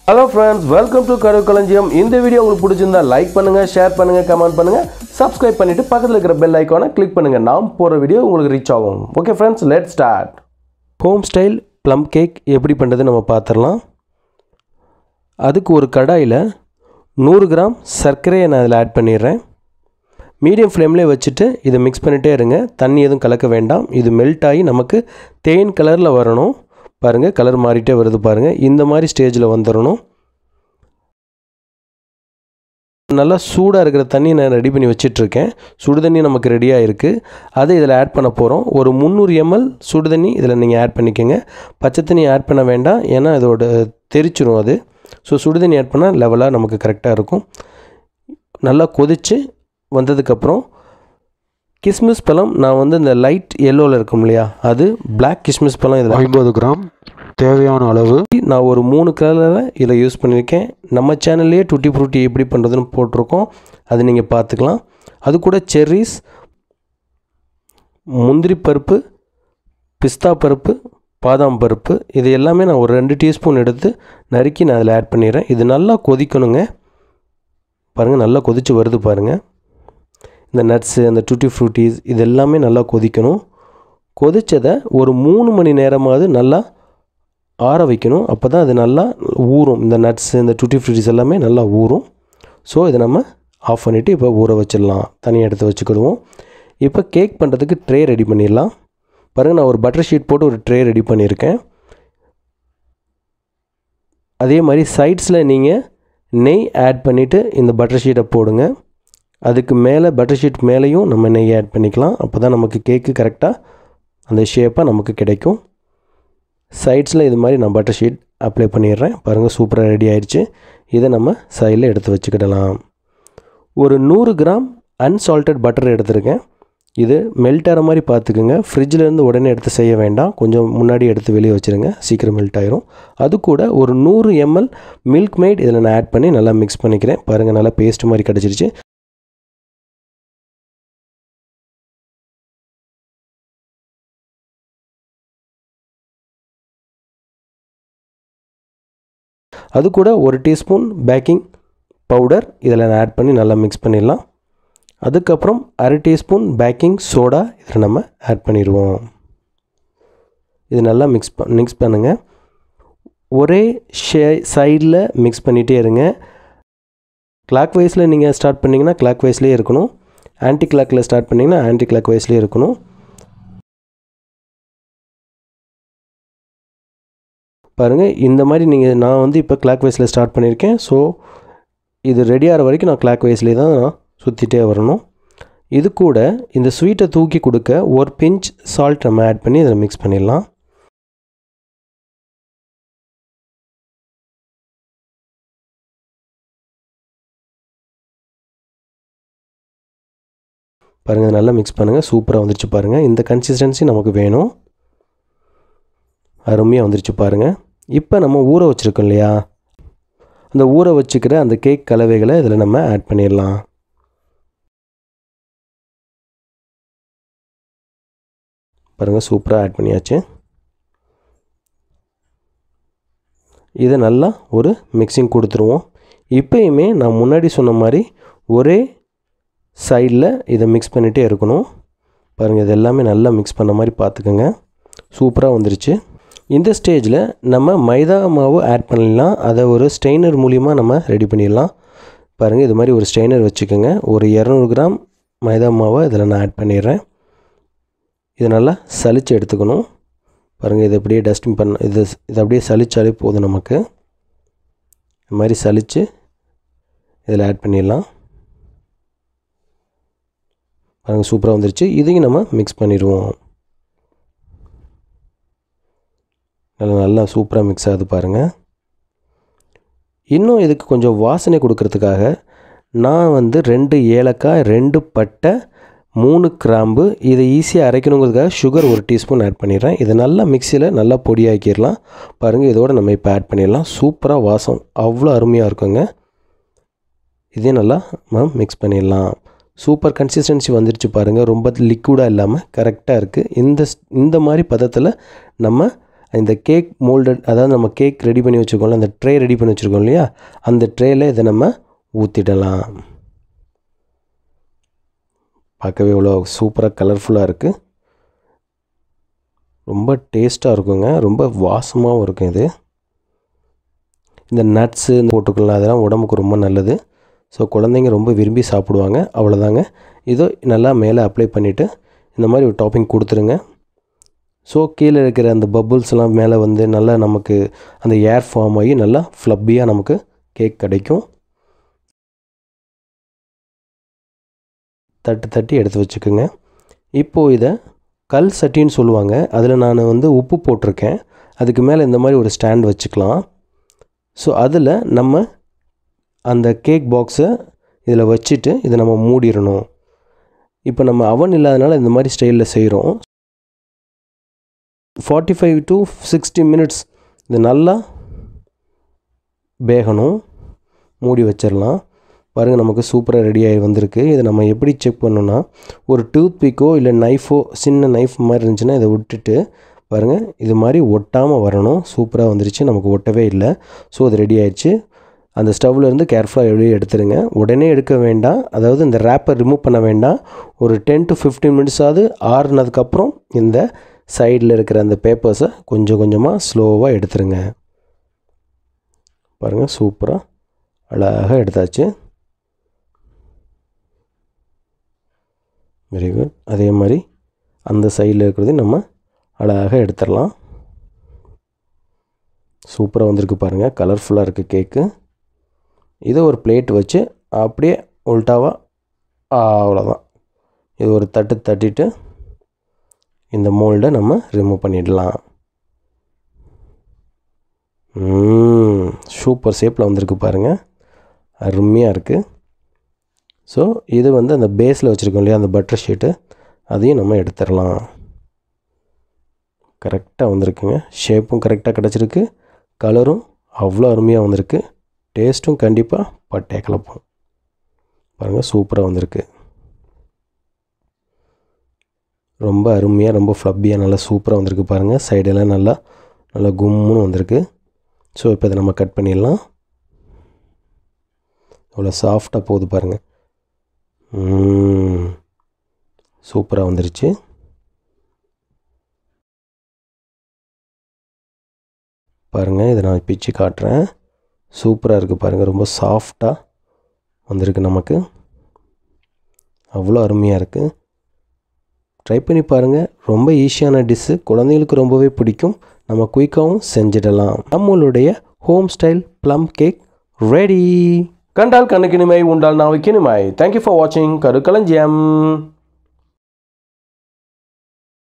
hello friends welcome to கரு களஞ்சியம் இந்த வீடியோ உங்களுக்கு பிடிச்சிருந்தா லைக் பண்ணுங்க ஷேர் பண்ணுங்க கமெண்ட் பண்ணுங்க சப்ஸ்கிரைப் பண்ணிட்டு பக்கத்தில் இருக்கிற பெல் ஐக்கானை கிளிக் பண்ணுங்க நாம் போகிற வீடியோ உங்களுக்கு ரீச் ஆகும் okay friends let start home style plum cake எப்படி பண்ணுறது நம்ம பார்த்துடலாம் அதுக்கு ஒரு கடாயில் நூறு கிராம் சர்க்கரையை நான் அதில் ஆட் பண்ணிடுறேன் மீடியம் ஃப்ளேம்லேயே வச்சுட்டு இதை மிக்ஸ் பண்ணிகிட்டே இருங்க தண்ணி எதுவும் கலக்க வேண்டாம் இது மெல்ட் ஆகி நமக்கு தேன் கலரில் வரணும் பாருங்கள் கலர் மாறிட்டே வருது பாருங்கள் இந்த மாதிரி ஸ்டேஜில் வந்துடணும் நல்லா சூடாக இருக்கிற தண்ணி நான் ரெடி பண்ணி வச்சிட்ருக்கேன் சுடு தண்ணி நமக்கு ரெடியாக இருக்குது அதை இதில் ஆட் பண்ண போகிறோம் ஒரு முந்நூறு எம்எல் சுடு தண்ணி இதில் நீங்கள் ஆட் பண்ணிக்கோங்க பச்சை தண்ணி ஆட் பண்ண வேண்டாம் ஏன்னா அதோட தெரிச்சிரும் அது ஸோ சுடு தண்ணி ஆட் பண்ணால் லெவலாக நமக்கு கரெக்டாக இருக்கும் நல்லா கொதித்து வந்ததுக்கப்புறம் கிஸ்மிஸ் பழம் நான் வந்து இந்த லைட் எல்லோவில் இருக்கும் இல்லையா அது பிளாக் கிஸ்மிஸ் பழம் இதில் ஐம்பது கிராம் தேவையான அளவு நான் ஒரு மூணு கலரில் இதில் யூஸ் பண்ணியிருக்கேன் நம்ம சேனல்லையே டுட்டி ஃப்ரூட்டி எப்படி பண்ணுறதுன்னு போட்டிருக்கோம் அது நீங்கள் பார்த்துக்கலாம் அது கூட செர்ரிஸ் முந்திரி பருப்பு பிஸ்தா பருப்பு பாதாம் பருப்பு இது எல்லாமே நான் ஒரு ரெண்டு டீஸ்பூன் எடுத்து நறுக்கி நான் அதில் ஆட் பண்ணிடுறேன் இது நல்லா கொதிக்கணுங்க பாருங்கள் நல்லா கொதித்து வருது பாருங்கள் இந்த நட்ஸு அந்த டுட்டி ஃப்ரூட்டிஸ் இது எல்லாமே நல்லா கொதிக்கணும் கொதித்ததை ஒரு மூணு மணி நேரமாவது நல்லா ஆற வைக்கணும் அப்போ தான் அது நல்லா ஊறும் இந்த நட்ஸு இந்த டுட்டி ஃப்ரூட்டிஸ் எல்லாமே நல்லா ஊறும் ஸோ இதை நம்ம ஆஃப் பண்ணிவிட்டு இப்போ ஊற வச்சிடலாம் தனியாக எடுத்து வச்சுக்கிடுவோம் இப்போ கேக் பண்ணுறதுக்கு ட்ரே ரெடி பண்ணிடலாம் பாருங்கள் நான் ஒரு பட்டர் ஷீட் போட்டு ஒரு ட்ரே ரெடி பண்ணியிருக்கேன் அதே மாதிரி சைட்ஸில் நீங்கள் நெய் ஆட் பண்ணிவிட்டு இந்த பட்டர் ஷீட்டை போடுங்க அதுக்கு மேலே பட்டர் ஷீட் மேலேயும் நம்ம நெய் ஆட் பண்ணிக்கலாம் அப்போ தான் நமக்கு கேக்கு கரெக்டாக அந்த ஷேப்பாக நமக்கு கிடைக்கும் சைட்ஸில் இது மாதிரி நான் பட்டர் ஷீட் அப்ளை பண்ணிடுறேன் பாருங்கள் சூப்பராக ரெடி ஆயிடுச்சு இதை நம்ம சைடில் எடுத்து வச்சுக்கிடலாம் ஒரு நூறு கிராம் அன்சால்டட் பட்டர் எடுத்திருக்கேன் இது மெல்ட் ஆகிற மாதிரி பார்த்துக்குங்க ஃப்ரிட்ஜிலேருந்து உடனே எடுத்து செய்ய வேண்டாம் கொஞ்சம் முன்னாடி எடுத்து வெளியே வச்சுருங்க சீக்கிரம் மெல்ட் ஆயிரும் அது கூட ஒரு நூறு எம்எல் மில்க் மேட் இதில் நான் ஆட் பண்ணி நல்லா மிக்ஸ் பண்ணிக்கிறேன் பாருங்கள் நல்லா பேஸ்ட் மாதிரி கிடச்சிருச்சு அது கூட ஒரு டீஸ்பூன் பேக்கிங் பவுடர் இதில் நான் ஆட் பண்ணி நல்லா மிக்ஸ் பண்ணிடலாம் அதுக்கப்புறம் அரை டீஸ்பூன் பேக்கிங் சோடா இதில் நம்ம ஆட் பண்ணிடுவோம் இது நல்லா மிக்ஸ் ப மிக்ஸ் பண்ணுங்கள் ஒரே ஷே சைடில் மிக்ஸ் பண்ணிகிட்டே இருங்க கிளாக் வைஸில் நீங்கள் ஸ்டார்ட் பண்ணிங்கன்னா கிளாக் வைஸ்லேயே இருக்கணும் ஆன்டி கிளாக்கில் ஸ்டார்ட் பண்ணிங்கன்னா ஆன்டி கிளாக் வைஸ்லேயே இருக்கணும் பாருங்கள் இந்த மாதிரி நீங்கள் நான் வந்து இப்போ கிளாக் வைஸில் ஸ்டார்ட் பண்ணியிருக்கேன் ஸோ இது ரெடி ஆகிற வரைக்கும் நான் கிளாக் வைஸ்லேயே தான் நான் சுற்றிட்டே வரணும் இது கூட இந்த ஸ்வீட்டை தூக்கி கொடுக்க ஒரு பிஞ்ச் சால்ட் நம்ம ஆட் பண்ணி இதில் மிக்ஸ் பண்ணிடலாம் பாருங்கள் நல்லா மிக்ஸ் பண்ணுங்கள் சூப்பராக வந்துருச்சு பாருங்கள் இந்த கன்சிஸ்டன்சி நமக்கு வேணும் அருமையாக வந்துருச்சு பாருங்கள் இப்போ நம்ம ஊற வச்சுருக்கோம் இல்லையா அந்த ஊற வச்சுக்கிற அந்த கேக் கலவைகளை இதில் நம்ம ஆட் பண்ணிடலாம் பாருங்கள் சூப்பராக ஆட் பண்ணியாச்சு இதை நல்லா ஒரு மிக்சிங் கொடுத்துருவோம் இப்போயுமே நான் முன்னாடி சொன்ன மாதிரி ஒரே சைடில் இதை மிக்ஸ் பண்ணிகிட்டே இருக்கணும் பாருங்கள் இது எல்லாமே நல்லா மிக்ஸ் பண்ண மாதிரி பார்த்துக்கோங்க சூப்பராக வந்துருச்சு இந்த ஸ்டேஜில் நம்ம மைதா மாவு ஆட் பண்ணிடலாம் அதை ஒரு ஸ்ட்ரெயினர் மூலிமா நம்ம ரெடி பண்ணிடலாம் பாருங்கள் இது மாதிரி ஒரு ஸ்ட்ரெயினர் வச்சுக்கோங்க ஒரு இரநூறு கிராம் மைதா மாவை இதில் நான் ஆட் பண்ணிடுறேன் இதை நல்லா சலித்து எடுத்துக்கணும் பாருங்கள் இது அப்படியே டஸ்டிங் பண்ண இது இது அப்படியே சலிச்சாலே போதும் நமக்கு இது மாதிரி சலித்து இதில் ஆட் பண்ணிடலாம் பாருங்கள் சூப்பராக வந்துருச்சு இதையும் நம்ம மிக்ஸ் பண்ணிடுவோம் நல்லா நல்லா சூப்பராக மிக்ஸ் ஆகுது பாருங்கள் இன்னும் இதுக்கு கொஞ்சம் வாசனை கொடுக்கறதுக்காக நான் வந்து ரெண்டு ஏலக்காய் ரெண்டு பட்டை மூணு கிராம்பு இதை ஈஸியாக அரைக்கணுங்கிறதுக்காக சுகர் ஒரு டீஸ்பூன் ஆட் பண்ணிடுறேன் இதை நல்லா மிக்சியில் நல்லா பொடியாக்கிடலாம் பாருங்கள் இதோட நம்ம இப்போ ஆட் பண்ணிடலாம் சூப்பராக வாசம் அவ்வளோ அருமையாக இருக்குங்க இதே நல்லா நம்ம மிக்ஸ் பண்ணிடலாம் சூப்பர் கன்சிஸ்டன்சி வந்துருச்சு பாருங்கள் ரொம்ப லிக்விடாக இல்லாமல் கரெக்டாக இருக்குது இந்த இந்த மாதிரி பதத்தில் நம்ம இந்த கேக் மோல்டட் அதாவது நம்ம கேக் ரெடி பண்ணி வச்சுருக்கோம்ல அந்த ட்ரே ரெடி பண்ணி வச்சுருக்கோம் இல்லையா அந்த ட்ரேயில் இதை நம்ம ஊற்றிடலாம் பார்க்கவே இவ்வளோ சூப்பராக கலர்ஃபுல்லாக இருக்குது ரொம்ப டேஸ்ட்டாக இருக்குங்க ரொம்ப வாசமாகவும் இருக்கும் இது இந்த நட்ஸு போட்டுக்கலாம் அதெல்லாம் உடம்புக்கு ரொம்ப நல்லது ஸோ குழந்தைங்க ரொம்ப விரும்பி சாப்பிடுவாங்க அவ்வளோதாங்க இதோ நல்லா மேலே அப்ளை பண்ணிவிட்டு இந்த மாதிரி ஒரு டாப்பிங் கொடுத்துருங்க ஸோ கீழே இருக்கிற அந்த பபுள்ஸ்லாம் மேலே வந்து நல்லா நமக்கு அந்த ஏர் ஃபார்ம் ஆகி நல்லா ஃப்ளப்பியாக நமக்கு கேக் கிடைக்கும் தட்டு தட்டி எடுத்து வச்சுக்கோங்க இப்போது இதை கல் சட்டின்னு சொல்லுவாங்க அதில் நான் வந்து உப்பு போட்டிருக்கேன் அதுக்கு மேலே இந்த மாதிரி ஒரு ஸ்டாண்ட் வச்சுக்கலாம் ஸோ அதில் நம்ம அந்த கேக் பாக்ஸை இதில் வச்சுட்டு இதை நம்ம மூடிடணும் இப்போ நம்ம அவன் இல்லாதனால இந்த மாதிரி ஸ்டைலில் செய்கிறோம் forty five to sixty minutes இது நல்லா வேகணும் மூடி வச்சிடலாம் பாருங்கள் நமக்கு சூப்பராக ரெடி ஆகி வந்திருக்கு இதை நம்ம எப்படி செக் பண்ணோன்னா ஒரு டூத் பிக்கோ இல்லை நைஃபோ சின்ன நைஃப் மாதிரி இருந்துச்சுன்னா இதை விட்டுட்டு பாருங்கள் இது மாதிரி ஒட்டாமல் வரணும் சூப்பராக வந்துருச்சு நமக்கு ஒட்டவே இல்லை ஸோ அது ரெடி ஆயிடுச்சு அந்த ஸ்டவ்வில் இருந்து கேர்ஃபுல்லாக வெளியே எடுத்துருங்க உடனே எடுக்க வேண்டாம் அதாவது இந்த ரேப்பர் ரிமூவ் பண்ண வேண்டாம் ஒரு டென் டு ஃபிஃப்டீன் மினிட்ஸாவது ஆறுனதுக்கப்புறம் இந்த சைடில் இருக்கிற அந்த பேப்பர்ஸை கொஞ்சம் கொஞ்சமாக ஸ்லோவாக எடுத்துருங்க பாருங்கள் சூப்பராக அழகாக எடுத்தாச்சு வெரி குட் அதே மாதிரி அந்த சைடில் இருக்கிறது நம்ம அழகாக எடுத்துடலாம் சூப்பராக வந்திருக்கு பாருங்கள் கலர்ஃபுல்லாக இருக்குது கேக்கு இதை ஒரு பிளேட் வச்சு அப்படியே உல்ட்டாவாக அவ்வளோதான் இது ஒரு தட்டு தட்டிட்டு இந்த மோல்டை நம்ம ரிமூவ் பண்ணிடலாம் சூப்பர் ஷேப்பில் வந்திருக்கு பாருங்கள் அருமையாக இருக்குது ஸோ இது வந்து அந்த பேஸில் வச்சுருக்கோம் இல்லையா அந்த பட்டர் ஷீட்டு அதையும் நம்ம எடுத்துடலாம் கரெக்டாக வந்திருக்குங்க ஷேப்பும் கரெக்டாக கிடச்சிருக்கு கலரும் அவ்வளோ அருமையாக வந்திருக்கு டேஸ்ட்டும் கண்டிப்பாக பட்டே கலப்போம் பாருங்கள் சூப்பராக வந்திருக்கு ரொம்ப அருமையாக ரொம்ப ஃப்ளப்பியாக நல்லா சூப்பராக வந்திருக்கு பாருங்கள் சைடெல்லாம் நல்லா நல்லா கும்முன்னு வந்திருக்கு ஸோ இப்போ இதை நம்ம கட் பண்ணிடலாம் அவ்வளோ சாஃப்டாக போகுது பாருங்கள் சூப்பராக வந்துருச்சு பாருங்கள் இதை நான் பிச்சு காட்டுறேன் சூப்பராக இருக்குது பாருங்கள் ரொம்ப சாஃப்டாக வந்திருக்கு நமக்கு அவ்வளோ அருமையாக இருக்குது ட்ரை பண்ணி பாருங்கள் ரொம்ப ஈஸியான டிஷ்ஷு குழந்தைங்களுக்கு ரொம்பவே பிடிக்கும் நம்ம குயிக்காகவும் செஞ்சிடலாம் நம்மளுடைய home style plum cake ready கண்டால் கண்ணுக்கினிமை உண்டால் நாவைக்கினிமை தேங்க்யூ ஃபார் வாட்சிங் கருக்களஞ்சியம்